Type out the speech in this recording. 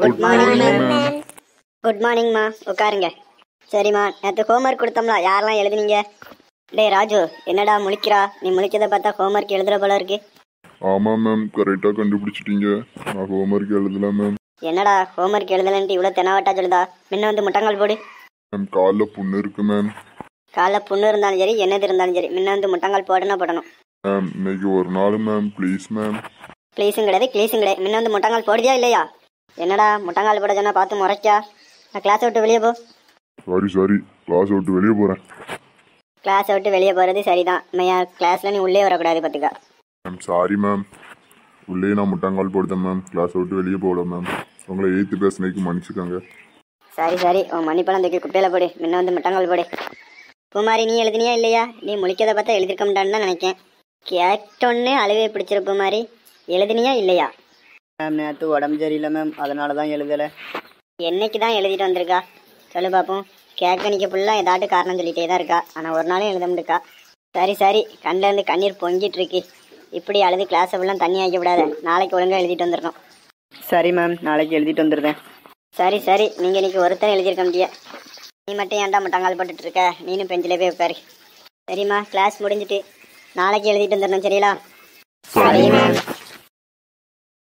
good morning ma'am good மார்னிங்மா உட்காருங்க சரிம்மா நேற்று ஹோம்ஒர்க் கொடுத்தோம்ல யாரெல்லாம் எழுதுனீங்க டேய் ராஜு என்னடா முழிக்கிறா நீ முழிக்கிறத பார்த்தா ஹோம்ஒர்க் எழுதுற போல இருக்கு ஆமாம் மேம் கரெக்டாக கண்டுபிடிச்சிட்டீங்க நான் ஹோம்ஒர்க் எழுதல மேம் என்னடா ஹோம்ஒர்க் எழுதலன்ட்டு இவ்வளோ தெனாவட்டா சொல்லுதா முன்ன வந்து முட்டங்கால் போடு மேம் காலில் புண்ணு இருக்கு மேம் காலைல புண்ணு இருந்தாலும் சரி என்னது இருந்தாலும் சரி முன்ன வந்து முட்டங்கால் போடுனா போடணும் மேம் இன்னைக்கு ஒரு நாள் மேம் ப்ளீஸ் மேம் ப்ளீஸும் கிடையாது க்ளீஸும் கிடையாது முன்ன வந்து முட்டங்கால் போடுதியா இல்லையா என்னடா முட்டங்கால் போட சொன்னா பார்த்து முறைச்சா நான் கிளாஸை விட்டு வெளியே போ சாரி சாரி கிளாஸ் விட்டு வெளியே போகிறேன் கிளாஸை விட்டு வெளியே போகிறது சரிதான் மையா கிளாஸில் நீ உள்ளே வரக்கூடாது பார்த்துக்கா மேம் சாரி மேம் உள்ளே நான் முட்டாங்கால் போடுதேன் மேம் கிளாஸ் விட்டு வெளியே போட மேம் உங்களை எய்த்து பேசுனதுக்கு மன்னிச்சுக்கோங்க சரி சரி உன் மணிப்பழம் தூக்கி குப்பையில் போடு முன்ன வந்து முட்டங்கால் போடு பூமாரி நீ எழுதினியா இல்லையா நீ முழிக்கிறத பார்த்தா எழுதிருக்க மாட்டான்னு தான் நினைக்கேன் கேட்டோன்னே அழுவே பிடிச்சிரு பூமாரி எழுதினியா இல்லையா மேம் நேற்று உடம்பு சரியில்லை மேம் அதனால தான் எழுதலை என்னைக்கு தான் எழுதிட்டு வந்திருக்கா சொல்லு பார்ப்போம் கேட்க நிற்க ஃபுல்லாக ஏதாட்டு காரணம் சொல்லிட்டே தான் இருக்கா ஆனால் ஒரு நாளும் எழுத முடிக்கா சரி சரி கண்ணில் இருந்து கண்ணீர் பொங்கிட்டு இருக்கு இப்படி அழுது கிளாஸை ஃபுல்லாக தண்ணி ஆக்கி விடாத நாளைக்கு ஒழுங்காக எழுதிட்டு வந்துடணும் சரி மேம் நாளைக்கு எழுதிட்டு வந்துடுறேன் சரி சரி நீங்கள் இன்னைக்கு ஒருத்தர் எழுதியிருக்க முடிய நீ மட்டும் ஏன்டா மட்டங்கால் போட்டுட்டு இருக்க நீனும் பெஞ்சிலே போய் உட்காரு சரிம்மா கிளாஸ் முடிஞ்சிட்டு நாளைக்கு எழுதிட்டு வந்துடணும் சரிங்களா சரி மேம்